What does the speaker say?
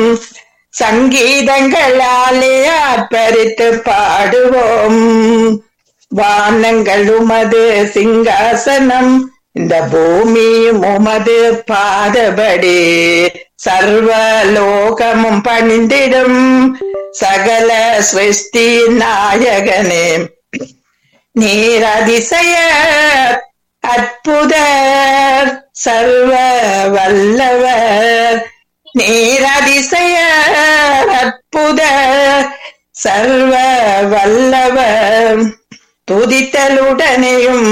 சங்கீதங்களாலே ஆர்ப்பரித்து பாடுவோம் வானங்கள் உமது சிங்காசனம் இந்த பூமியும் உமது பாதபடி சர்வ லோகமும் பணிந்திடும் சகல சிருஷ்டி நாயகனே நீர் அதிசய அற்புதர் சர்வ வல்லவர் நீர் அதிசய அற்புத சர்வ வல்லவர் துதித்தலுடனேயும்